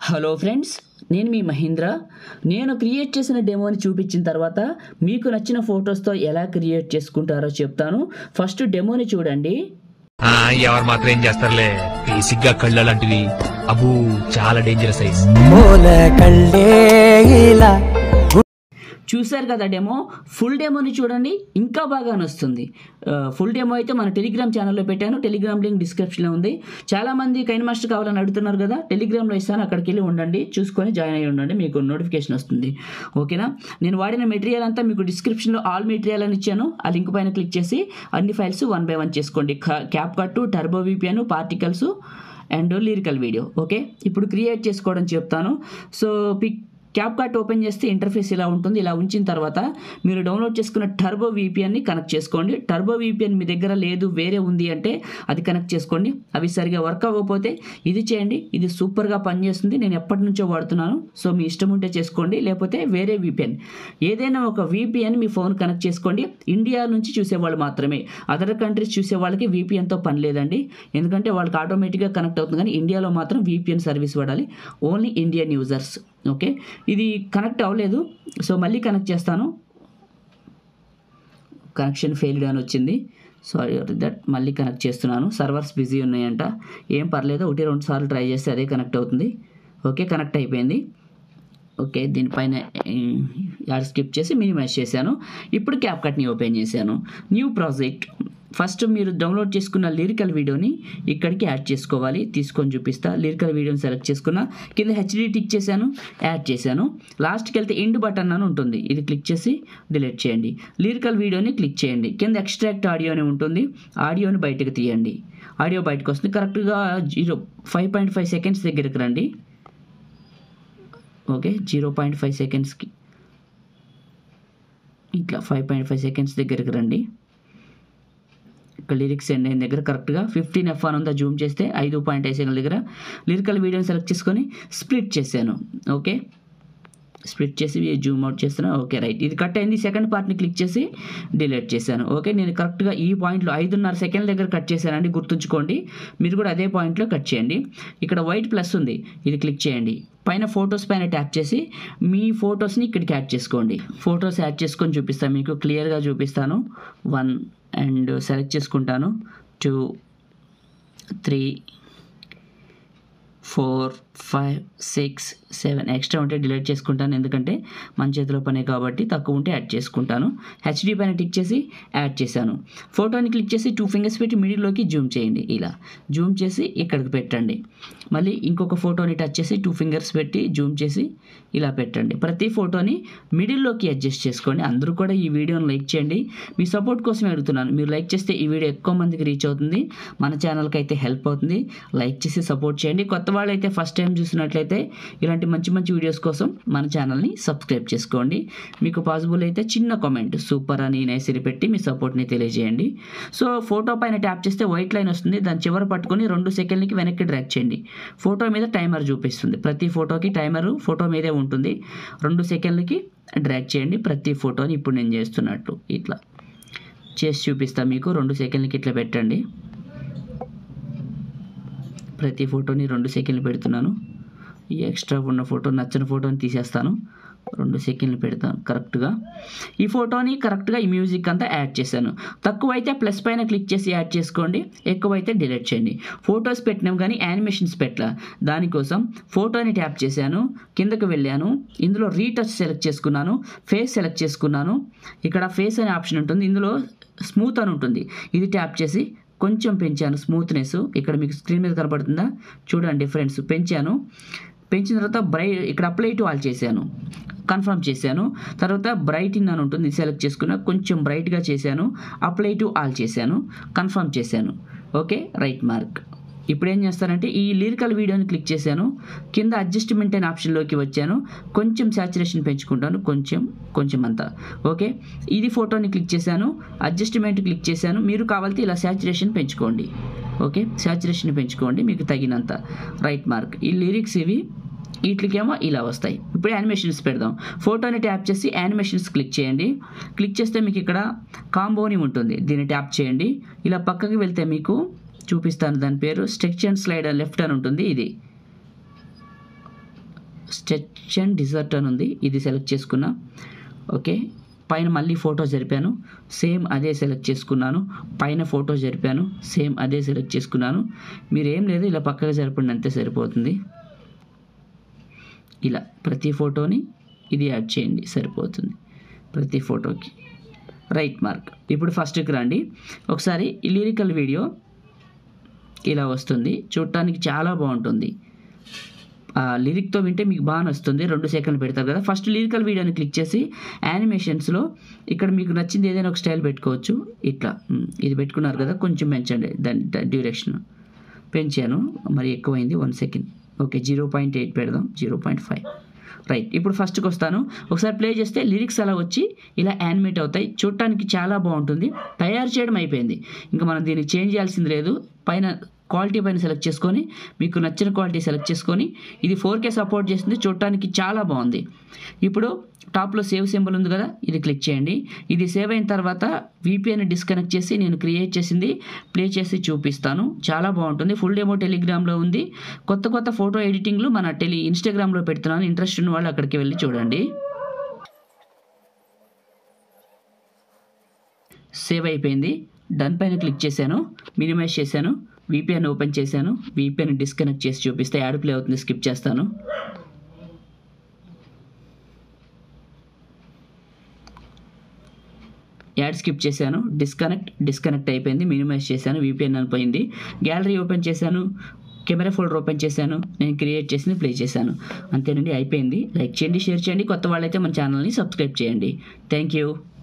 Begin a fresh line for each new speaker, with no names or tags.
hello friends నేను మీ మహేంద్ర నేను create చేసిన డెమోని చూపించిన తర్వాత మీకు నచ్చిన ఫొటోస్తో ఎలా క్రియేట్ చేసుకుంటారో చెప్తాను ఫస్ట్ డెమోని చూడండి
ఆ, ఎవరు మాత్రం ఏం చేస్తారులే బేసిక్ గా కళ్ళు అలాంటివి అబూ చాలా డేంజరస్ సైజ్
ఓల కళ్ళే ఇలా
చూశారు కదా డెమో ఫుల్ డెమోని చూడండి ఇంకా బాగా నొస్తుంది ఫుల్ డెమో అయితే మన టెలిగ్రామ్ ఛానల్లో పెట్టాను టెలిగ్రామ్ లింక్ డిస్క్రిప్షన్లో ఉంది చాలామంది కైన్ మాస్టర్ కావాలని అడుగుతున్నారు కదా టెలిగ్రామ్లో ఇస్తాను అక్కడికి వెళ్ళి ఉండండి చూసుకొని జాయిన్ అయ్యి ఉండండి మీకు నోటిఫికేషన్ వస్తుంది ఓకేనా నేను వాడిన మెటీరియల్ అంతా మీకు డిస్క్రిప్షన్లో ఆల్ మెటీరియల్ అని ఇచ్చాను ఆ లింక్ పైన క్లిక్ చేసి అన్ని ఫైల్స్ వన్ బై వన్ చేసుకోండి CapCut turbo VPN particles and lyrical video okay ఇప్పుడు క్రియేట్ చేసుకోవడం చెప్తాను so pick CapCut open చేస్తే ఇంటర్ఫేస్ ఇలా ఉంటుంది ఇలా ఉంచిన తర్వాత మీరు డౌన్లోడ్ చేసుకున్న టర్బో వీపీఎన్ని కనెక్ట్ చేసుకోండి టర్బో వీపీఎన్ మీ దగ్గర లేదు వేరే ఉంది అంటే అది కనెక్ట్ చేసుకోండి అవి సరిగా వర్క్ అవ్వకపోతే ఇది చేయండి ఇది సూపర్గా పనిచేస్తుంది నేను ఎప్పటి నుంచో వాడుతున్నాను సో మీ ఇష్టం ఉంటే చేసుకోండి లేకపోతే వేరే వీపీఎన్ ఏదైనా ఒక వీపీఎన్ మీ ఫోన్ కనెక్ట్ చేసుకోండి ఇండియా నుంచి చూసేవాళ్ళు మాత్రమే అదర్ కంట్రీస్ చూసే వాళ్ళకి వీపీఎన్తో పని లేదండి ఎందుకంటే వాళ్ళకి ఆటోమేటిక్గా కనెక్ట్ అవుతుంది కానీ ఇండియాలో మాత్రం వీపీఎన్ సర్వీస్ వాడాలి ఓన్లీ ఇండియన్ యూజర్స్ ఓకే ఇది కనెక్ట్ అవ్వలేదు సో మళ్ళీ కనెక్ట్ చేస్తాను కనెక్షన్ ఫెయిల్డ్ అని వచ్చింది సారీ దట్ మళ్ళీ కనెక్ట్ చేస్తున్నాను సర్వర్స్ బిజీ ఉన్నాయంట ఏం పర్లేదు ఒకటి రెండు సార్లు ట్రై చేస్తే అదే కనెక్ట్ అవుతుంది ఓకే కనెక్ట్ అయిపోయింది ఓకే దీనిపైన యాడ్ స్కిప్ చేసి మినిమైజ్ చేశాను ఇప్పుడు క్యాప్ కట్ని ఓపెన్ చేశాను న్యూ ప్రాజెక్ట్ ఫస్ట్ మీరు డౌన్లోడ్ చేసుకున్న లిరికల్ వీడియోని ఇక్కడికి యాడ్ చేసుకోవాలి తీసుకొని చూపిస్తా లిరికల్ వీడియోని సెలెక్ట్ చేసుకున్న కింద హెచ్డి టిక్ చేశాను యాడ్ చేశాను లాస్ట్కి వెళ్తే ఎండ్ బటన్ అని ఉంటుంది ఇది క్లిక్ చేసి డిలీట్ చేయండి లిరికల్ వీడియోని క్లిక్ చేయండి కింద ఎక్స్ట్రాక్ట్ ఆడియో అని ఉంటుంది ఆడియోని బయటకు తీయండి ఆడియో బయటకు వస్తుంది కరెక్ట్గా zero five point five seconds దగ్గరికి రండి ఓకే జీరో పాయింట్ ఫైవ్ సెకండ్స్కి ఇట్లా ఫైవ్ పాయింట్ ఫైవ్ సెకండ్స్ దగ్గరికి రండి ఇక్కడ లిరిక్స్ ఎండ్ అయిన దగ్గర కరెక్ట్గా ఫిఫ్టీన్ ఎఫ్ అని ఉందా జూమ్ చేస్తే ఐదు పాయింట్ ఐదు సెకండ్ల దగ్గర లిరికల్ వీడియోని సెలెక్ట్ చేసుకొని స్ప్లిట్ చేశాను ఓకే స్ప్లిట్ చేసి జూమ్ అవుట్ చేస్తున్నా ఓకే రైట్ ఇది కట్ అయింది సెకండ్ పార్ట్ని క్లిక్ చేసి డిలీట్ చేశాను ఓకే నేను కరెక్ట్గా ఈ పాయింట్లో ఐదున్నర సెకండ్ల దగ్గర కట్ చేశానండి గుర్తుంచుకోండి మీరు కూడా అదే పాయింట్లో కట్ చేయండి ఇక్కడ వైట్ ప్లస్ ఉంది ఇది క్లిక్ చేయండి పైన ఫొటోస్ పైన ట్యాప్ చేసి మీ ఫొటోస్ని ఇక్కడికి యాడ్ చేసుకోండి ఫొటోస్ యాడ్ చేసుకొని చూపిస్తాను మీకు క్లియర్గా చూపిస్తాను వన్ అండ్ సెలెక్ట్ చేసుకుంటాను two three four five six seven extra ఉంటే డిలీట్ చేసుకుంటాను ఎందుకంటే మన చేతిలో పనే కాబట్టి తక్కువ ఉంటే యాడ్ చేసుకుంటాను హెచ్డి పైన టిక్ చేసి యాడ్ చేశాను ఫోటోని క్లిక్ చేసి టూ ఫింగర్స్ పెట్టి మిడిల్లోకి జూమ్ చేయండి ఇలా జూమ్ చేసి ఇక్కడికి పెట్టండి మళ్ళీ ఇంకొక ఫోటోని టచ్ చేసి టూ ఫింగర్స్ పెట్టి జూమ్ చేసి ఇలా పెట్టండి ప్రతి ఫోటోని మిడిల్లోకి అడ్జస్ట్ చేసుకోండి అందరూ కూడా ఈ వీడియోని లైక్ చేయండి మీ సపోర్ట్ కోసమే అడుగుతున్నాను మీరు లైక్ చేస్తే ఈ వీడియో ఎక్కువ మందికి రీచ్ అవుతుంది మన ఛానల్కి అయితే హెల్ప్ అవుతుంది లైక్ చేసి సపోర్ట్ చేయండి కొత్త వాళ్ళు అయితే ఫస్ట్ టైం చూసినట్లయితే ఇలాంటి మంచి మంచి వీడియోస్ కోసం మన ఛానల్ని సబ్స్క్రైబ్ చేసుకోండి మీకు పాసిబుల్ అయితే చిన్న కామెంట్ సూపర్ అని నేసిరి పెట్టి మీ సపోర్ట్ని తెలియజేయండి సో ఫోటో పైన ట్యాప్ చేస్తే వైట్ లైన్ వస్తుంది దాని చివర పట్టుకొని రెండు సెకండ్లకి వెనక్కి డ్రాక్ చేయండి ఫోటో మీద టైమర్ చూపిస్తుంది ప్రతి ఫోటోకి టైమర్ ఫోటో మీదే ఉంటుంది రెండు సెకండ్లకి డ్రాక్ చేయండి ప్రతి ఫోటోని ఇప్పుడు నేను చేస్తున్నట్టు ఇట్లా చేసి చూపిస్తా మీకు రెండు సెకండ్లకి ఇట్లా పెట్టండి ప్రతి ఫోటోని రెండు సెకండ్లు పెడుతున్నాను ఈ ఎక్స్ట్రా ఉన్న ఫోటో నచ్చిన ఫోటోని తీసేస్తాను రెండు సెకండ్లు పెడతాను కరెక్ట్గా ఈ ఫోటోని కరెక్ట్గా ఈ మ్యూజిక్ అంతా యాడ్ చేశాను తక్కువైతే ప్లస్ పైన క్లిక్ చేసి యాడ్ చేసుకోండి ఎక్కువైతే డిలీట్ చేయండి ఫొటోస్ పెట్టినాం కానీ యానిమేషన్స్ పెట్టలా దానికోసం ఫోటోని ట్యాప్ చేశాను కిందకు వెళ్ళాను ఇందులో రీటచ్ సెలెక్ట్ చేసుకున్నాను ఫేస్ సెలెక్ట్ చేసుకున్నాను ఇక్కడ ఫేస్ అనే ఆప్షన్ ఉంటుంది ఇందులో స్మూత్ అని ఉంటుంది ఇది ట్యాప్ చేసి కొంచెం పెంచాను స్మూత్నెస్ ఇక్కడ మీకు స్క్రీన్ మీద కనబడుతుందా చూడండి ఫ్రెండ్స్ పెంచాను పెంచిన తర్వాత బ్రై ఇక్కడ అప్లై టు ఆల్ చేశాను కన్ఫర్మ్ చేశాను తర్వాత బ్రైటింగ్ అని ఉంటుంది సెలెక్ట్ చేసుకున్న కొంచెం బ్రైట్గా చేశాను అప్లై టు ఆల్ చేశాను కన్ఫర్మ్ చేశాను ఓకే రైట్ మార్క్ ఇప్పుడు ఏం చేస్తానంటే ఈ లిరికల్ వీడియోని క్లిక్ చేశాను కింద అడ్జస్ట్మెంట్ అనే ఆప్షన్లోకి వచ్చాను కొంచెం శాచురేషన్ పెంచుకుంటాను కొంచెం కొంచెం అంతా ఓకే ఇది ఫోటోని క్లిక్ చేశాను అడ్జస్ట్మెంట్ క్లిక్ చేశాను మీరు కావాలితే ఇలా శాచురేషన్ పెంచుకోండి ఓకే శాచురేషన్ పెంచుకోండి మీకు తగినంత రైట్ మార్క్ ఈ లిరిక్స్ ఇవి వీటికేమో ఇలా వస్తాయి ఇప్పుడు యానిమేషన్స్ పెడదాం ఫోటోని ట్యాప్ చేసి యానిమేషన్స్ క్లిక్ చేయండి క్లిక్ చేస్తే మీకు ఇక్కడ కాంబోని ఉంటుంది దీన్ని ట్యాప్ చేయండి ఇలా పక్కకి వెళ్తే మీకు చూపిస్తాను దాని పేరు స్ట్రెచ్ అండ్ స్లైడ్ లెఫ్ట్ అని ఉంటుంది ఇది స్టెచ్ అండ్ డిజర్ట్ అని ఉంది ఇది సెలెక్ట్ చేసుకున్నా ఓకే పైన మళ్ళీ ఫోటో జరిపాను సేమ్ అదే సెలెక్ట్ చేసుకున్నాను పైన ఫోటో జరిపాను సేమ్ అదే సెలెక్ట్ చేసుకున్నాను మీరు ఏం లేదు ఇలా పక్కగా జరపండి అంతే సరిపోతుంది ఇలా ప్రతి ఫోటోని ఇది యాడ్ చేయండి సరిపోతుంది ప్రతి ఫోటోకి రైట్ మార్క్ ఇప్పుడు ఫస్ట్కి రండి ఒకసారి ఈ లిరికల్ వీడియో ఇలా వస్తుంది చూడటానికి చాలా బాగుంటుంది ఆ లిరిక్తో వింటే మీకు బాగా వస్తుంది రెండు సెకండ్లు పెడతారు కదా ఫస్ట్ లిరికల్ వీడియోని క్లిక్ చేసి యానిమేషన్స్లో ఇక్కడ మీకు నచ్చింది ఏదైనా ఒక స్టైల్ పెట్టుకోవచ్చు ఇట్లా ఉమ్, ఇది పెట్టుకున్నారు కదా కొంచెం పెంచండి దాని డ్యూరేషన్ పెంచాను మరి ఎక్కువైంది one second okay zero point eight పెడదాం జీరో పాయింట్ ఫైవ్ రైట్ ఇప్పుడు ఫస్ట్కి వస్తాను ఒకసారి ప్లే చేస్తే లిరిక్స్ అలా వచ్చి ఇలా యానిమేట్ అవుతాయి చూడటానికి చాలా బాగుంటుంది తయారు చేయడం అయిపోయింది ఇంకా మనం దీన్ని చేంజ్ చేయాల్సింది లేదు పైన క్వాలిటీ పైన సెలెక్ట్ చేసుకొని మీకు నచ్చిన క్వాలిటీ సెలెక్ట్ చేసుకొని ఇది ఫోర్ కే సపోర్ట్ చేస్తుంది చూడటానికి చాలా బాగుంది ఇప్పుడు టాప్లో సేవ్ సింబల్ ఉంది కదా ఇది క్లిక్ చేయండి ఇది సేవ్ అయిన తర్వాత VPN డిస్కనెక్ట్ చేసి నేను క్రియేట్ చేసింది ప్లే చేసి చూపిస్తాను చాలా బాగుంటుంది ఫుల్ డెమో టెలిగ్రామ్లో ఉంది కొత్త కొత్త ఫోటో ఎడిటింగ్లు మన టెలి ఇన్స్టాగ్రామ్లో పెడుతున్నాను ఇంట్రెస్ట్ ఉన్న వాళ్ళు అక్కడికి వెళ్ళి చూడండి సేవ్ అయిపోయింది డన్ పైన క్లిక్ చేశాను మినిమైజ్ చేశాను VPN ఓపెన్ చేశాను VPN డిస్కనెక్ట్ చేసి చూపిస్తే యాడ్ ప్లే అవుతుంది స్కిప్ చేస్తాను యాడ్ స్కిప్ చేశాను డిస్కనెక్ట్ డిస్కనెక్ట్ అయిపోయింది మినిమైజ్ చేశాను VPN అని పోయింది గ్యాలరీ ఓపెన్ చేశాను కెమెరా ఫోల్డర్ ఓపెన్ చేశాను నేను క్రియేట్ చేసింది ప్లే చేశాను అంతేనండి అయిపోయింది లైక్ చేయండి షేర్ చేయండి కొత్త వాళ్ళైతే మన ఛానల్ని సబ్స్క్రైబ్ చేయండి థ్యాంక్ యూ